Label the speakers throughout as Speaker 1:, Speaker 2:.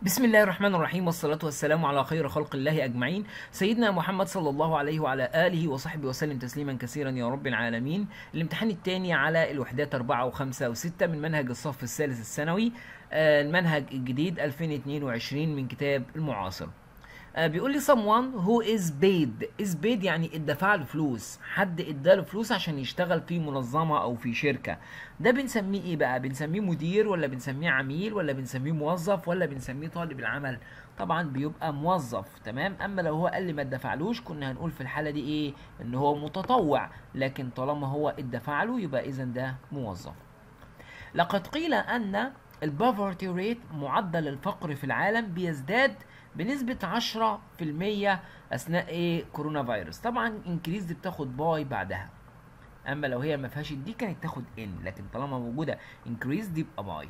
Speaker 1: بسم الله الرحمن الرحيم والصلاة والسلام على خير خلق الله أجمعين سيدنا محمد صلى الله عليه وعلى آله وصحبه وسلم تسليما كثيرا يا رب العالمين الامتحان الثاني على الوحدات 4 و5 و6 من منهج الصف الثالث الثانوي آه، المنهج الجديد 2022 من كتاب المعاصر آه، بيقول لي someone who is paid is paid يعني ادفع له فلوس حد اداله فلوس عشان يشتغل في منظمة او في شركة ده بنسميه ايه بقى بنسميه مدير ولا بنسميه عميل ولا بنسميه موظف ولا بنسميه طالب العمل طبعا بيبقى موظف تمام اما لو هو قال لي ما ادفعلوش كنا هنقول في الحالة دي ايه ان هو متطوع لكن طالما هو ادفع له يبقى اذا ده موظف لقد قيل ان البوفرتي ريت معدل الفقر في العالم بيزداد بنسبة 10% أثناء إيه كورونا فيروس طبعا انكريز دي بتاخد باي بعدها أما لو هي ما فيهاش دي كانت تاخد إن لكن طالما موجودة انكريز دي يبقى باي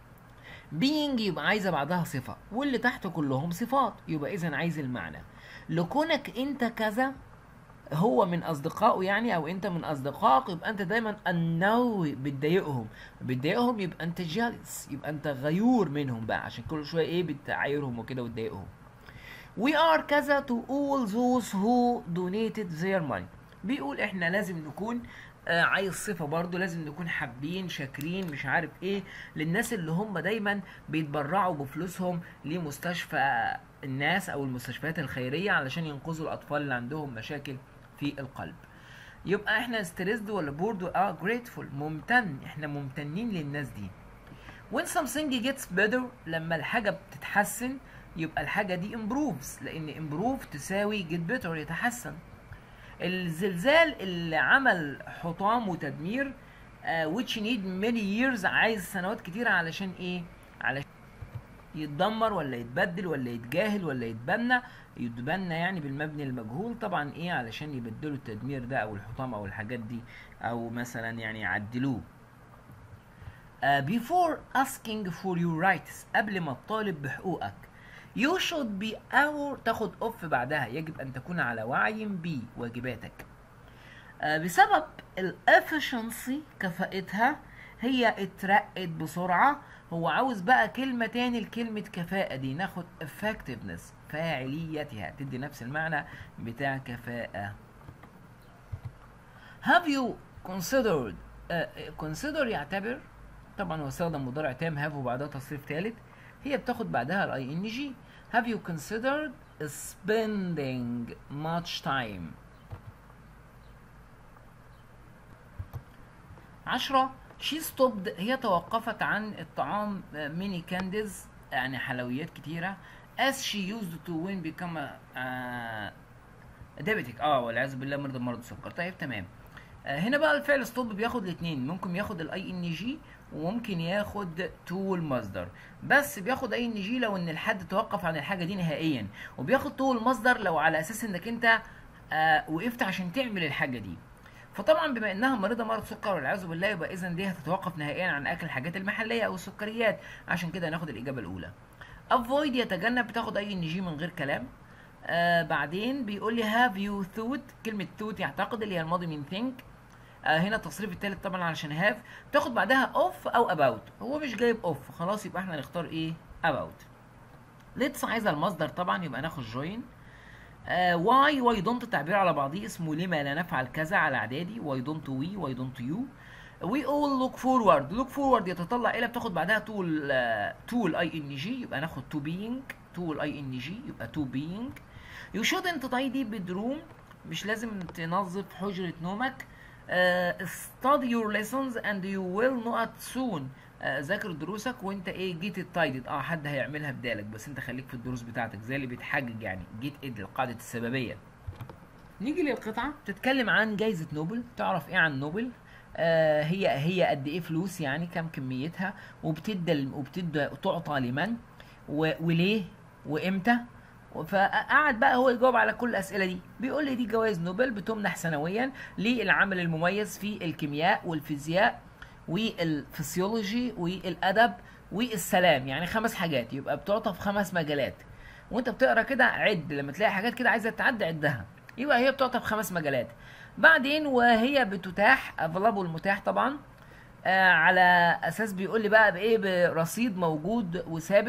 Speaker 1: being يبقى عايزة بعدها صفة واللي تحت كلهم صفات يبقى إذا عايز المعنى لكونك أنت كذا هو من اصدقائه يعني او انت من اصدقائك يبقى انت دايما النوي بتضايقهم بتضايقهم يبقى انت جالس يبقى انت غيور منهم بقى عشان كل شويه ايه بتعايرهم وكده وتضايقهم We are كذا to all those who donated their money بيقول احنا لازم نكون آه عايز صفه برضو لازم نكون حابين شاكرين مش عارف ايه للناس اللي هم دايما بيتبرعوا بفلوسهم لمستشفى الناس او المستشفيات الخيريه علشان ينقذوا الاطفال اللي عندهم مشاكل في القلب يبقى احنا ستريسد ولا بورد اه جريتفول ممتن احنا ممتنين للناس دي when something gets better لما الحاجه بتتحسن يبقى الحاجه دي improves لان improve تساوي get better يتحسن الزلزال اللي عمل حطام وتدمير uh, which need many years عايز سنوات كتيرة علشان ايه علشان يتدمر ولا يتبدل ولا يتجاهل ولا يتبنى يتبنى يعني بالمبني المجهول طبعا ايه علشان يبدلوا التدمير ده او الحطام او الحاجات دي او مثلا يعني يعدلوه uh, before asking for your rights قبل ما تطالب بحقوقك you should be aware تاخد off بعدها يجب ان تكون على وعي بواجباتك uh, بسبب الافشنسي كفاءتها هي اترقت بسرعة هو عاوز بقى كلمة تاني لكلمة كفاءة دي ناخد effectiveness فاعليتها تدي نفس المعنى بتاع كفاءة have you considered uh, consider يعتبر طبعا هو استخدم مضارع تام have وبعدها تصريف ثالث هي بتاخد بعدها الاي ان جي have you considered spending much time عشرة she stopped هي توقفت عن الطعام ميني كانديز يعني حلويات كتيرة as she used to when become a diabetic اه والعياذ بالله مرض مرض السكر طيب تمام آه هنا بقى الفعل ستوب بياخد الاثنين ممكن ياخد الاي ان جي وممكن ياخد تو المصدر بس بياخد اي ان جي لو ان الحد توقف عن الحاجه دي نهائيا وبياخد تو المصدر لو على اساس انك انت آه وقفت عشان تعمل الحاجه دي فطبعا بما انها مريضه مرض سكر والعياذ بالله يبقى اذا دي هتتوقف نهائيا عن اكل الحاجات المحليه او السكريات عشان كده هناخد الاجابه الاولى افويد يتجنب بتاخد اي ان جي من غير كلام آه بعدين بيقول لي هاف يو ثوت كلمه ثوت يعتقد اللي هي الماضي من ثينك آه هنا التصريف الثالث طبعا علشان هاف تاخد بعدها اوف او اباوت هو مش جايب اوف خلاص يبقى احنا نختار ايه اباوت ليتس عايزه المصدر طبعا يبقى ناخد جوين واي واي دونت التعبير على بعضيه اسمه لما لا نفعل كذا على اعدادي واي دونت وي واي دونت يو وي اول لوك فورورد لوك فورورد يتطلع الى بتاخد بعدها تول تول اي ان جي يبقى ناخد تو بينج تول اي ان جي يبقى تو بينج يو شودنت تايدي بدروم مش لازم تنظف حجره نومك uh, study your lessons and you will not soon uh, ذاكر دروسك وانت ايه جيت التايدد اه حد هيعملها بدالك بس انت خليك في الدروس بتاعتك زي اللي بيتحجج يعني جيت اد قاعده السببيه نيجي للقطعه بتتكلم عن جائزه نوبل تعرف ايه عن نوبل آه هي هي قد ايه فلوس يعني كم كميتها وبتدى وبتدى تعطى لمن وليه وامتى فقعد بقى هو يجاوب على كل الاسئله دي بيقول لي دي جوائز نوبل بتمنح سنويا للعمل المميز في الكيمياء والفيزياء والفسيولوجي والادب والسلام يعني خمس حاجات يبقى بتعطى في خمس مجالات وانت بتقرا كده عد لما تلاقي حاجات كده عايزه تعد عدها يبقى هي بتعطى في خمس مجالات بعدين وهي بتتاح افيلابل متاح طبعا آه على اساس بيقول لي بقى بايه برصيد موجود وثابت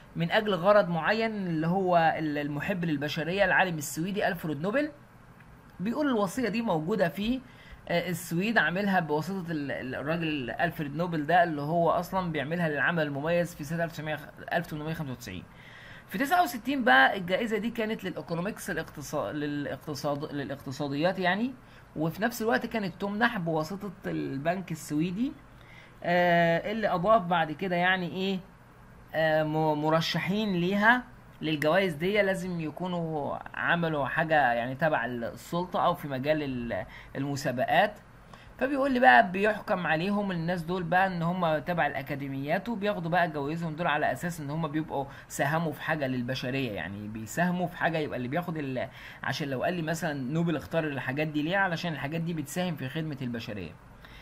Speaker 1: من اجل غرض معين اللي هو المحب للبشريه العالم السويدي الفريد نوبل بيقول الوصيه دي موجوده في آه، السويد عاملها بواسطه ال- ال- الراجل الفريد نوبل ده اللي هو اصلا بيعملها للعمل المميز في سنه 1900 1895 في 69 بقى الجائزه دي كانت للايكونومكس الاقتصاد للاقتصاد للاقتصاديات يعني وفي نفس الوقت كانت تمنح بواسطه البنك السويدي آه اللي اضاف بعد كده يعني ايه آه م- مرشحين ليها للجوائز دي لازم يكونوا عملوا حاجه يعني تبع السلطه او في مجال ال- المسابقات فبيقول لي بقى بيحكم عليهم الناس دول بقى ان هم تبع الاكاديميات وبياخدوا بقى جوائزهم دول على اساس ان هم بيبقوا ساهموا في حاجه للبشريه يعني بيساهموا في حاجه يبقى اللي بياخد ال... عشان لو قال لي مثلا نوبل اختار الحاجات دي ليه علشان الحاجات دي بتساهم في خدمه البشريه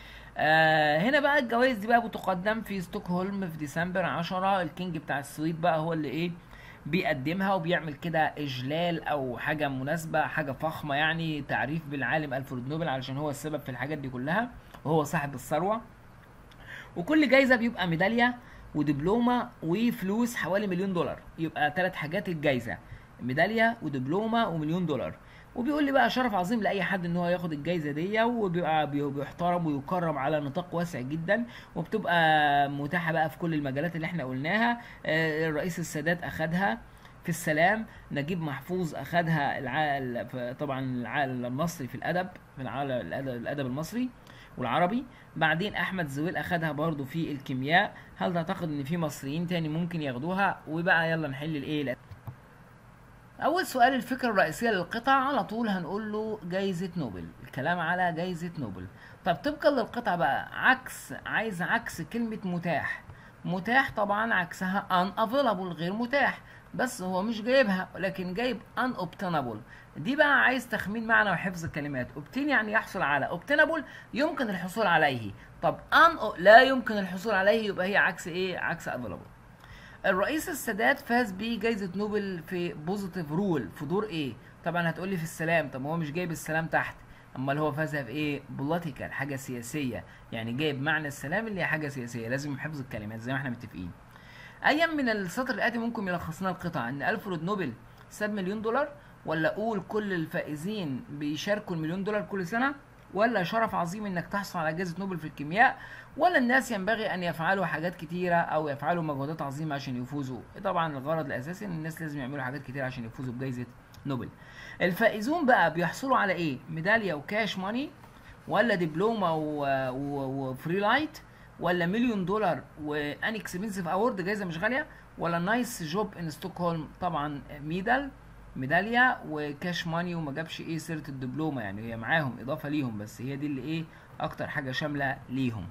Speaker 1: آه هنا بقى الجوائز دي بقى بتقدم في ستوكهولم في ديسمبر 10 الكينج بتاع السويد بقى هو اللي ايه بيقدمها وبيعمل كده اجلال او حاجه مناسبه حاجه فخمه يعني تعريف بالعالم الفريد نوبل علشان هو السبب في الحاجات دي كلها وهو صاحب الثروه وكل جايزه بيبقى ميداليه ودبلومه وفلوس حوالي مليون دولار يبقى ثلاث حاجات الجايزه ميداليه ودبلومه ومليون دولار وبيقول لي بقى شرف عظيم لاي حد ان هو ياخد الجايزه دي وبيبقى بي- بيحترم ويكرم على نطاق واسع جدا وبتبقى متاحه بقى في كل المجالات اللي احنا قلناها آه، الرئيس السادات اخدها في السلام نجيب محفوظ اخدها العال ف- طبعا العال المصري في الادب في العال الادب, الأدب المصري والعربي بعدين احمد زويل اخدها برضو في الكيمياء هل تعتقد ان في مصريين تاني ممكن ياخدوها وبقى يلا نحل الايه اول سؤال الفكره الرئيسيه للقطع على طول هنقول له جايزه نوبل الكلام على جايزه نوبل طب طبقا للقطع بقى عكس عايز عكس كلمه متاح متاح طبعا عكسها unavailable غير متاح بس هو مش جايبها لكن جايب unobtainable دي بقى عايز تخمين معنى وحفظ الكلمات obtain يعني يحصل على obtainable يمكن الحصول عليه طب un لا يمكن الحصول عليه يبقى هي عكس ايه عكس available الرئيس السادات فاز بجائزة نوبل في بوزيتيف رول في دور ايه؟ طبعا هتقولي في السلام طب هو مش جايب السلام تحت امال هو فازها في ايه؟ بوليتيكال حاجة سياسية يعني جايب معنى السلام اللي هي حاجة سياسية لازم حفظ الكلمات زي ما احنا متفقين ايام من السطر الاتي ممكن يلخص لنا القطع ان الفريد نوبل ساب مليون دولار ولا اقول كل الفائزين بيشاركوا المليون دولار كل سنة ولا شرف عظيم انك تحصل على جائزة نوبل في الكيمياء ولا الناس ينبغي ان يفعلوا حاجات كتيرة او يفعلوا مجهودات عظيمة عشان يفوزوا طبعا الغرض الاساسي ان الناس لازم يعملوا حاجات كتيرة عشان يفوزوا بجائزة نوبل الفائزون بقى بيحصلوا على ايه ميدالية وكاش ماني ولا دبلومة و- و- وفري لايت ولا مليون دولار وان اكسبنسيف اوورد جايزة مش غالية ولا نايس جوب ان ستوكهولم طبعا ميدال ميدالية وكاش ماني وما جابش ايه سيرة الدبلومة يعني هي معاهم اضافة ليهم بس هي دي اللي ايه اكتر حاجة شاملة ليهم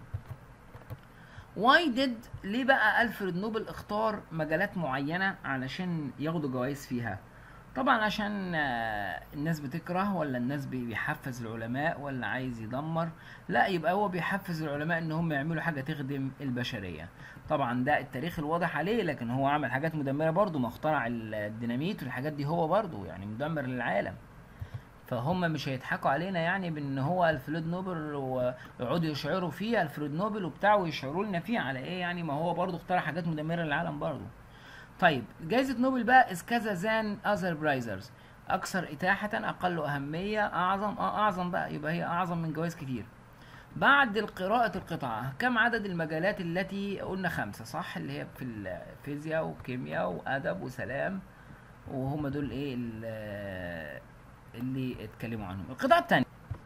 Speaker 1: واي ديد ليه بقى الفريد نوبل اختار مجالات معينة علشان ياخدوا جوائز فيها طبعا عشان آه، الناس بتكره ولا الناس بي- بيحفز العلماء ولا عايز يدمر لا يبقى هو بيحفز العلماء ان هم يعملوا حاجة تخدم البشرية طبعا ده التاريخ الواضح عليه لكن هو عمل حاجات مدمرة برضه ما اخترع الديناميت والحاجات دي هو برضه يعني مدمر للعالم فهم مش هيضحكوا علينا يعني بان هو الفريد نوبل ويقعدوا يشعروا فيه الفريد نوبل وبتاع ويشعروا لنا فيه على ايه يعني ما هو برضه اخترع حاجات مدمره للعالم برضه طيب جائزة نوبل بقى is كذا زان اذر برايزرز اكثر اتاحة اقل اهمية اعظم اه اعظم بقى يبقى هي اعظم من جوائز كتير بعد قراءة القطعة كم عدد المجالات التي قلنا خمسة صح اللي هي في الفيزياء وكيمياء وادب وسلام وهم دول ايه ال- اللي اتكلموا عنهم القطعة التانية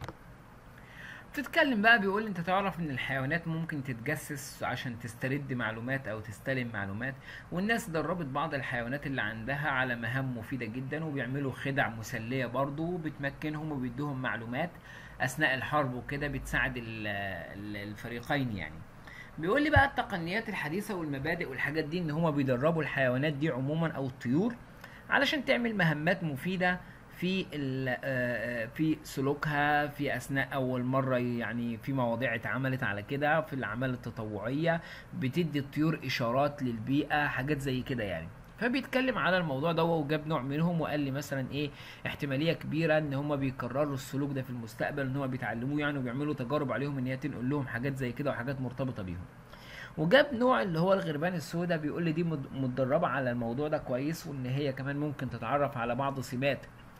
Speaker 1: بتتكلم بقى بيقول انت تعرف ان الحيوانات ممكن تتجسس عشان تسترد معلومات او تستلم معلومات والناس دربت بعض الحيوانات اللي عندها على مهام مفيدة جدا وبيعملوا خدع مسلية برضو بتمكنهم وبيدوهم معلومات اثناء الحرب وكده بتساعد ال- ال- الفريقين يعني بيقول لي بقى التقنيات الحديثة والمبادئ والحاجات دي ان هما بيدربوا الحيوانات دي عموما او الطيور علشان تعمل مهمات مفيدة في ال- آه، آه، في سلوكها في اثناء اول مره يعني في مواضيع اتعملت على كده في الاعمال التطوعيه بتدي الطيور اشارات للبيئه حاجات زي كده يعني فبيتكلم على الموضوع ده وجاب نوع منهم وقال لي مثلا ايه احتماليه كبيره ان هم بيكرروا السلوك ده في المستقبل ان هم بيتعلموه يعني وبيعملوا تجارب عليهم ان هي تنقل لهم حاجات زي كده وحاجات مرتبطه بيهم وجاب نوع اللي هو الغربان السوداء بيقول لي دي مد- متدربه على الموضوع ده كويس وان هي كمان ممكن تتعرف على بعض سمات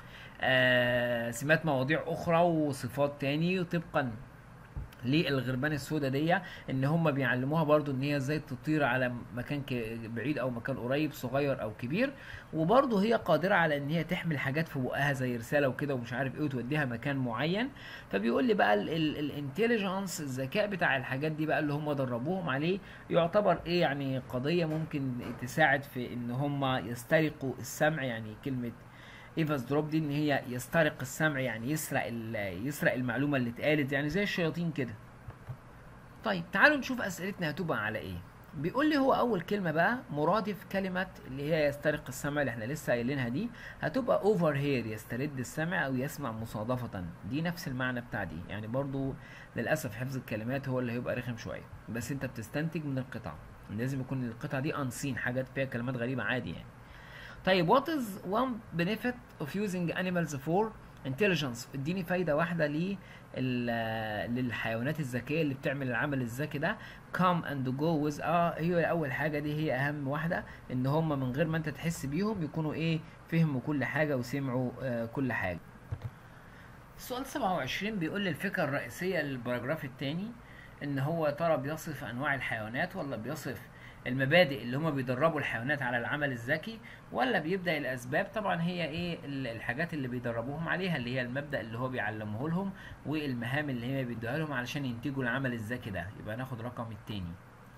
Speaker 1: آه سمات مواضيع اخرى وصفات تاني طبقا للغربان السوداء دي ان هم بيعلموها برضو ان هي ازاي تطير على مكان ك- بعيد او مكان قريب صغير او كبير وبرضو هي قادره على ان هي تحمل حاجات في بقها زي رساله وكده ومش عارف ايه وتوديها مكان معين فبيقول لي بقى الانتليجنس الذكاء بتاع الحاجات دي بقى اللي هم دربوهم عليه يعتبر ايه يعني قضيه ممكن تساعد في ان هم يسترقوا السمع يعني كلمه ايفاس دروب دي ان هي يسترق السمع يعني يسرق ال- يسرق المعلومه اللي اتقالت يعني زي الشياطين كده طيب تعالوا نشوف اسئلتنا هتبقى على ايه بيقول لي هو اول كلمه بقى مرادف كلمه اللي هي يسترق السمع اللي احنا لسه قايلينها دي هتبقى اوفر هير يسترد السمع او يسمع مصادفه دي نفس المعنى بتاع دي يعني برضو للاسف حفظ الكلمات هو اللي هيبقى رخم شويه بس انت بتستنتج من القطع لازم يكون القطعه دي انسين حاجات فيها كلمات غريبه عادي يعني طيب what is one benefit of using animals for intelligence اديني فايدة واحدة لل للحيوانات الذكية اللي بتعمل العمل الذكي ده come and go with اه هي أول حاجة دي هي أهم واحدة إن هم من غير ما أنت تحس بيهم يكونوا إيه فهموا كل حاجة وسمعوا آه كل حاجة السؤال 27 بيقول لي الفكرة الرئيسية للباراجراف التاني ان هو يا ترى بيصف انواع الحيوانات ولا بيصف المبادئ اللي هما بيدربوا الحيوانات على العمل الذكي ولا بيبدأ الاسباب طبعا هي ايه ال- الحاجات اللي بيدربوهم عليها اللي هي المبدأ اللي هو بيعلمه لهم والمهام اللي هي بيدوها لهم علشان ينتجوا العمل الذكي ده يبقى ناخد رقم التاني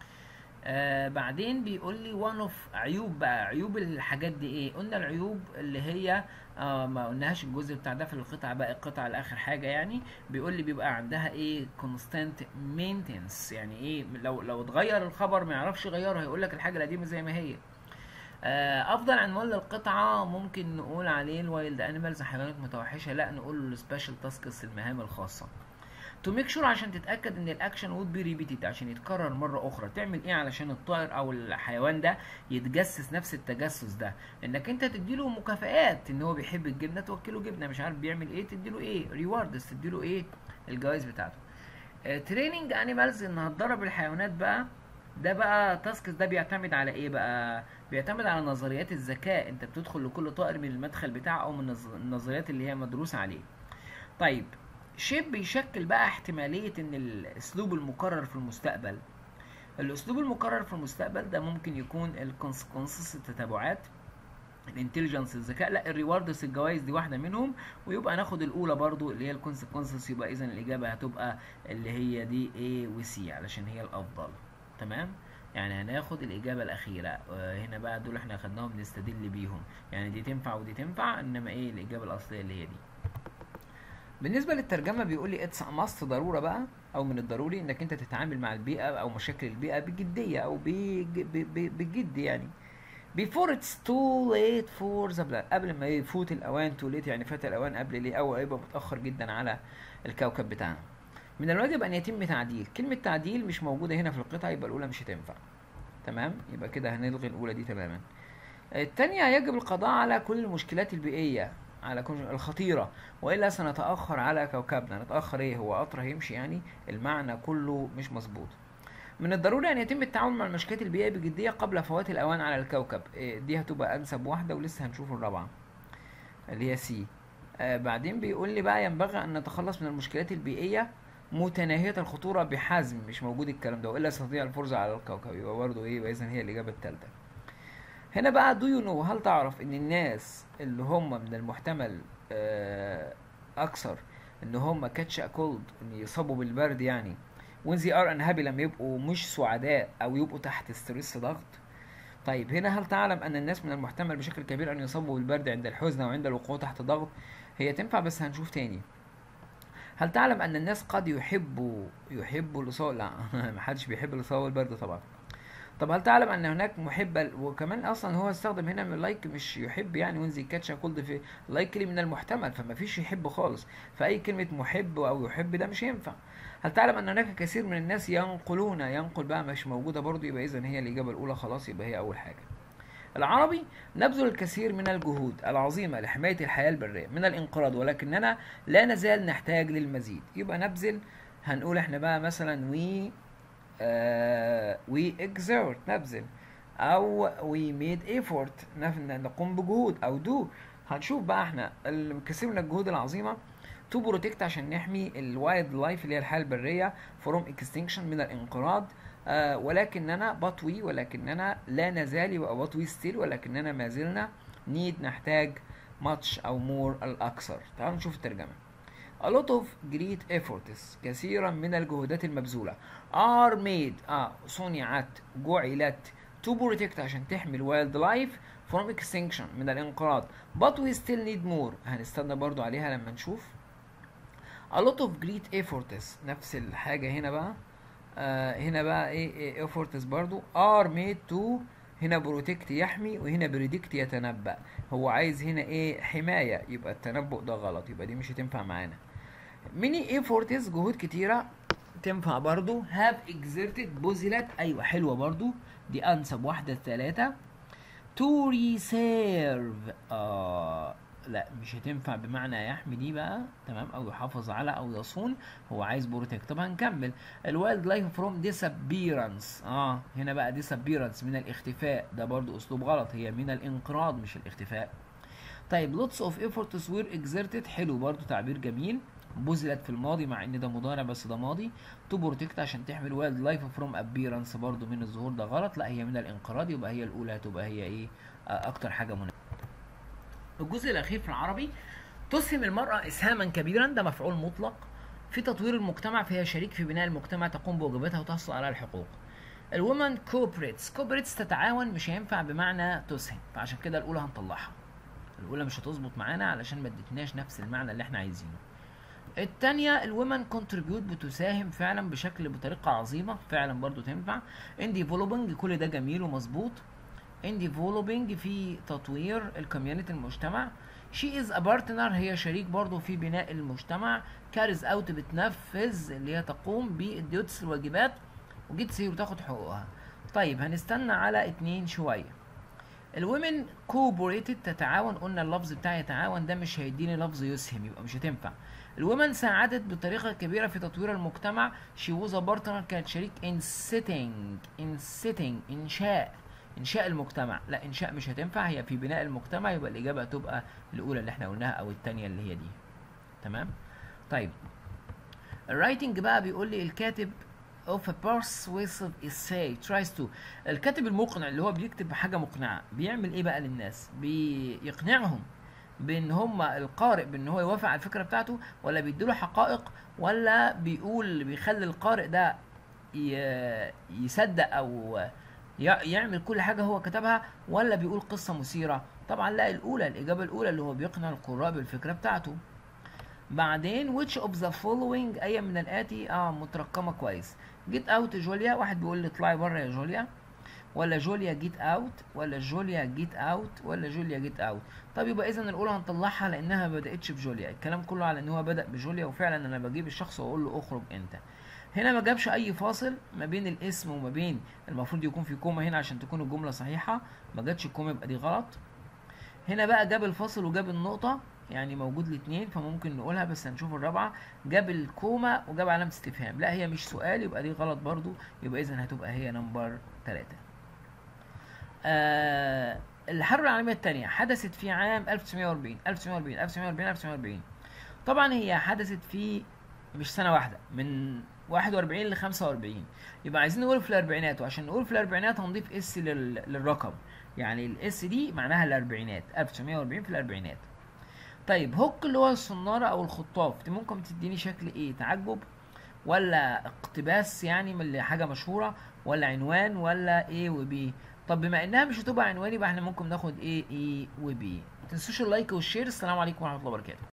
Speaker 1: آه بعدين بيقول لي one of عيوب بقى عيوب الحاجات دي ايه قلنا العيوب اللي هي آه ما قلناهاش الجزء بتاع ده في القطعة بقى القطعة لاخر حاجة يعني بيقول لي بيبقى عندها ايه constant maintenance يعني ايه لو لو اتغير الخبر ما يعرفش يغيره هيقول لك الحاجة القديمة زي ما هي آه، افضل عنوان للقطعه ممكن نقول عليه الوايلد انيمالز حيوانات متوحشه لا نقول له سبيشال تاسكس المهام الخاصه تو ميك شور عشان تتاكد ان الاكشن وود بي ريبيتد عشان يتكرر مره اخرى تعمل ايه علشان الطائر او الحيوان ده يتجسس نفس التجسس ده انك انت تديله مكافآت ان هو بيحب الجبنه توكله جبنه مش عارف بيعمل ايه تديله ايه ريواردز تديله ايه الجوائز بتاعته تريننج انيمالز ان هتدرب الحيوانات بقى ده بقى تاسكس ده بيعتمد على ايه بقى بيعتمد على نظريات الذكاء انت بتدخل لكل طائر من المدخل بتاعه او من النظ- النظريات اللي هي مدروسه عليه طيب شيب بيشكل بقى احتماليه ان الاسلوب المكرر في المستقبل الاسلوب المكرر في المستقبل ده ممكن يكون الكونسيكونسز التتابعات الانتليجنس الذكاء لا الريواردز الجوائز دي واحده منهم ويبقى ناخد الاولى برضو اللي هي الكونسيكونسز يبقى اذا الاجابه هتبقى اللي هي دي A و C علشان هي الافضل تمام يعني هناخد الاجابه الاخيره آه، هنا بقى دول احنا خدناهم نستدل بيهم يعني دي تنفع ودي تنفع انما ايه الاجابه الاصليه اللي هي دي بالنسبه للترجمه بيقول لي اتس ماست ضروره بقى او من الضروري انك انت تتعامل مع البيئه او مشاكل البيئه بجديه او بج- ب- ب- بجد يعني before it's too late for the blood قبل ما يفوت الاوان too late يعني فات الاوان قبل ليه او يبقى متاخر جدا على الكوكب بتاعنا من الواجب ان يتم تعديل كلمه تعديل مش موجوده هنا في القطعه يبقى الاولى مش هتنفع تمام يبقى كده هنلغي الاولى دي تماما الثانيه يجب القضاء على كل المشكلات البيئيه على كل الخطيره والا سنتاخر على كوكبنا نتاخر ايه هو قطر هيمشي يعني المعنى كله مش مظبوط من الضروري ان يتم التعامل مع المشكلات البيئيه بجديه قبل فوات الاوان على الكوكب إيه، دي هتبقى انسب واحده ولسه هنشوف الرابعه اللي هي سي آه بعدين بيقول لي بقى ينبغي ان نتخلص من المشكلات البيئيه متناهيه الخطوره بحزم مش موجود الكلام ده والا يستطيع الفرز على الكوكب يبقى برضه ايه يبقى اذا هي الاجابه الثالثه هنا بقى دو يو نو هل تعرف ان الناس اللي هم من المحتمل آه اكثر ان هم كاتش كولد ان يصابوا بالبرد يعني when they are unhappy لما يبقوا مش سعداء او يبقوا تحت ستريس ضغط طيب هنا هل تعلم ان الناس من المحتمل بشكل كبير ان يصابوا بالبرد عند الحزن او عند الوقوع تحت ضغط هي تنفع بس هنشوف تاني هل تعلم ان الناس قد يحبوا يحبوا الاصابه لا محدش بيحب الاصابه بالبرد طبعا طب هل تعلم ان هناك محب وكمان اصلا هو استخدم هنا من لايك مش يحب يعني وينزي كاتش كولد في لايكلي من المحتمل فما فيش يحب خالص فاي كلمه محب او يحب ده مش ينفع هل تعلم ان هناك كثير من الناس ينقلون ينقل بقى مش موجوده برضو يبقى اذا هي الاجابه الاولى خلاص يبقى هي اول حاجه العربي نبذل الكثير من الجهود العظيمة لحماية الحياة البرية من الانقراض ولكننا لا نزال نحتاج للمزيد يبقى نبذل هنقول احنا بقى مثلا وي uh, we exert نبذل او we made effort نف- نقوم بجهود او do هنشوف بقى احنا الكثير من الجهود العظيمه تو بروتكت عشان نحمي الوايلد لايف اللي هي الحياه البريه فروم اكستنكشن من الانقراض آه ولكننا بطوي ولكننا لا نزال يبقى بطوي ستيل ولكننا ما زلنا نيد نحتاج ماتش او مور الاكثر تعالوا نشوف الترجمه A lot of great efforts كثيرا من الجهودات المبذولة are made اه صنعت جعلت to protect عشان تحمي الوايلد لايف from extinction من الانقراض but we still need more هنستنى برضو عليها لما نشوف a lot of great efforts نفس الحاجة هنا بقى آه هنا بقى ايه, إيه efforts برضو are made to هنا protect يحمي وهنا predict يتنبأ هو عايز هنا ايه حماية يبقى التنبؤ ده غلط يبقى دي مش هتنفع معانا many efforts جهود كتيرة تنفع برضو have exerted بذلت ايوه حلوة برضو دي انسب واحدة الثلاثة to reserve آه لا مش هتنفع بمعنى يحمي دي بقى تمام او يحافظ على او يصون هو عايز بروتكت طب هنكمل الوايلد لايف فروم disappearance اه هنا بقى disappearance من الاختفاء ده برضو اسلوب غلط هي من الانقراض مش الاختفاء طيب lots of efforts were exerted حلو برضو تعبير جميل بذلت في الماضي مع ان ده مضارع بس ده ماضي تو بروتكت عشان تحمي الوايلد لايف فروم ابيرنس برضو من الظهور ده غلط لا هي من الانقراض يبقى هي الاولى هتبقى هي ايه آه، اكتر حاجه مناسبه الجزء الاخير في العربي تسهم المراه اسهاما كبيرا ده مفعول مطلق في تطوير المجتمع فهي شريك في بناء المجتمع تقوم بواجباتها وتحصل على الحقوق الومن كوبريتس كوبريتس تتعاون مش هينفع بمعنى تسهم فعشان كده الاولى هنطلعها الاولى مش هتظبط معانا علشان ما ادتناش نفس المعنى اللي احنا عايزينه التانية الومن كونتريبيوت بتساهم فعلا بشكل بطريقة عظيمة فعلا برضو تنفع ان ديفلوبينج كل ده جميل ومظبوط ان ديفلوبينج في تطوير الكوميونتي المجتمع شي از ا بارتنر هي شريك برضو في بناء المجتمع كارز اوت بتنفذ اللي هي تقوم بالديوتس الواجبات وجيت سي وتاخد حقوقها طيب هنستنى على اتنين شويه الومن كوبوريتد تتعاون قلنا اللفظ بتاع يتعاون ده مش هيديني لفظ يسهم يبقى مش هتنفع الومن ساعدت بطريقه كبيره في تطوير المجتمع شي ووز بارتنر كانت شريك ان سيتنج ان سيتنج انشاء انشاء المجتمع لا انشاء مش هتنفع هي في بناء المجتمع يبقى الاجابه هتبقى الاولى اللي احنا قلناها او الثانيه اللي هي دي تمام طيب الرايتنج بقى بيقول لي الكاتب of a persuasive essay tries to الكاتب المقنع اللي هو بيكتب حاجة مقنعة بيعمل ايه بقى للناس بيقنعهم بان هم القارئ بان هو يوافق على الفكرة بتاعته ولا بيديله حقائق ولا بيقول بيخلي القارئ ده ي- يصدق او ي- يعمل كل حاجة هو كتبها ولا بيقول قصة مثيرة طبعا لا الاولى الاجابة الاولى اللي هو بيقنع القراء بالفكرة بتاعته بعدين which of the following أي من الآتي اه مترقمة كويس جيت اوت جوليا واحد بيقول لي اطلعي بره يا جوليا ولا جوليا جيت اوت ولا جوليا جيت اوت ولا جوليا جيت اوت طب يبقى اذا الاولى هنطلعها لانها ما بداتش بجوليا الكلام كله على ان هو بدا بجوليا وفعلا انا بجيب الشخص واقول له اخرج انت هنا ما جابش اي فاصل ما بين الاسم وما بين المفروض يكون في كوما هنا عشان تكون الجمله صحيحه ما جاتش الكوما يبقى دي غلط هنا بقى جاب الفاصل وجاب النقطة يعني موجود الاتنين فممكن نقولها بس هنشوف الرابعة جاب الكوما وجاب علامة استفهام لا هي مش سؤال يبقى دي غلط برضو يبقى إذا هتبقى هي نمبر تلاتة آه الحرب العالمية الثانية حدثت في عام 1940 1940 1940 1940 طبعا هي حدثت في مش سنة واحدة من 41 ل 45 يبقى عايزين نقول في الأربعينات وعشان نقول في الأربعينات هنضيف اس لل... للرقم يعني الاس دي معناها الأربعينات 1940 في الأربعينات طيب هوك اللي هو الصنارة أو الخطاف دي ممكن تديني شكل إيه تعجب ولا اقتباس يعني من حاجة مشهورة ولا عنوان ولا A و B طب بما انها مش هتبقى عنوان يبقى احنا ممكن ناخد A E و B متنسوش اللايك والشير السلام عليكم ورحمة الله وبركاته